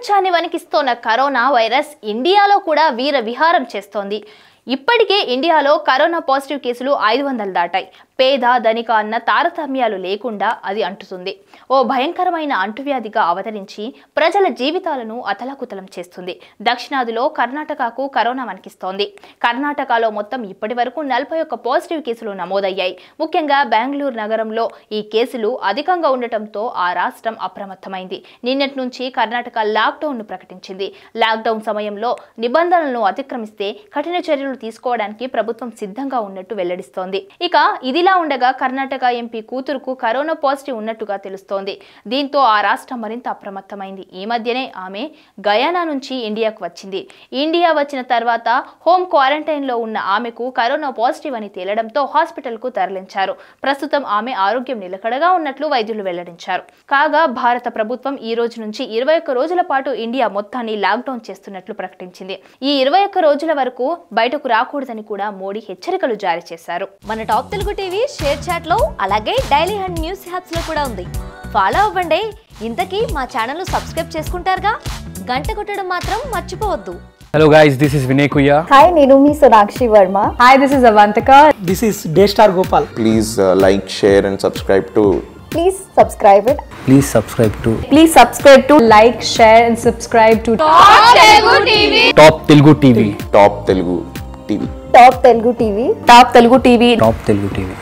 ప్రపంచాన్ని వణికిస్తోన్న corona virus ఇండియాలో కూడా వీర విహారం చేస్తోంది ఇప్పటికే ఇండియాలో కరోనా పాజిటివ్ కేసులు ఐదు వందలు దాటాయి పేద ధనిక అన్న తారతమ్యాలు లేకుండా అది అంటుతుంది ఓ భయంకరమైన అంటువ్యాధిగా అవతరించి ప్రజల జీవితాలను అతలాకుతలం చేస్తుంది దక్షిణాదిలో కర్ణాటకకు కరోనా వణికిస్తోంది కర్ణాటకలో మొత్తం ఇప్పటి వరకు నలభై ఒక్క పాజిటివ్ కేసులు నమోదయ్యాయి ముఖ్యంగా బెంగళూరు నగరంలో ఈ కేసులు అధికంగా ఉండటంతో ఆ రాష్ట్రం అప్రమత్తమైంది నిన్నటి నుంచి కర్ణాటక లాక్డౌన్ను ప్రకటించింది లాక్డౌన్ సమయంలో నిబంధనలను అతిక్రమిస్తే కఠిన చర్యలు తీసుకోవడానికి ప్రభుత్వం సిద్ధంగా ఉన్నట్టు వెల్లడిస్తోంది ఇక ఇదిలా ఉండగా కర్ణాటక ఎంపీ కూతురుకు కరోనా పాజిటివ్ ఉన్నట్టుగా తెలుస్తోంది దీంతో ఆ రాష్ట్రం మరింత అప్రమత్తమైంది ఈ మధ్యనే ఆమె గయానా నుంచి ఇండియాకు వచ్చింది ఇండియా వచ్చిన తర్వాత హోమ్ క్వారంటైన్ లో ఉన్న ఆమెకు కరోనా పాజిటివ్ అని తేలడంతో హాస్పిటల్ కు తరలించారు ప్రస్తుతం ఆమె ఆరోగ్యం నిలకడగా ఉన్నట్లు వైద్యులు వెల్లడించారు కాగా భారత ప్రభుత్వం ఈ రోజు నుంచి ఇరవై ఒక్క రోజుల పాటు ఇండియా మొత్తాన్ని లాక్డౌన్ చేస్తున్నట్లు ప్రకటించింది ఈ ఇరవై ఒక్క రోజుల వరకు బయటకు రాకూడదని కూడా మోడీ హెచ్చరికలు జారీ చేశారు మన top Telugu TV share chat లో అలాగే డైలీ హండ్ న్యూస్ హ్యాప్స్ లో కూడా ఉంది ఫాలో అవ్వండి ఇంతకీ మా ఛానల్ సబ్స్క్రైబ్ చేసుకుంటారుగా గంట కొట్టడం మాత్రం మర్చిపోవద్దు Hello guys, this is Vinay Kuya. Hi, నేను మీ Sonakshi Varma Hi, this is Avantika. This is Daystar Gopal. please uh, like, share, and subscribe to please subscribe it Please subscribe to Please subscribe to like, share, and subscribe to Top Telugu TV. Top Telugu TV. Top Telugu TV Top Telugu TV. Top Telugu TV.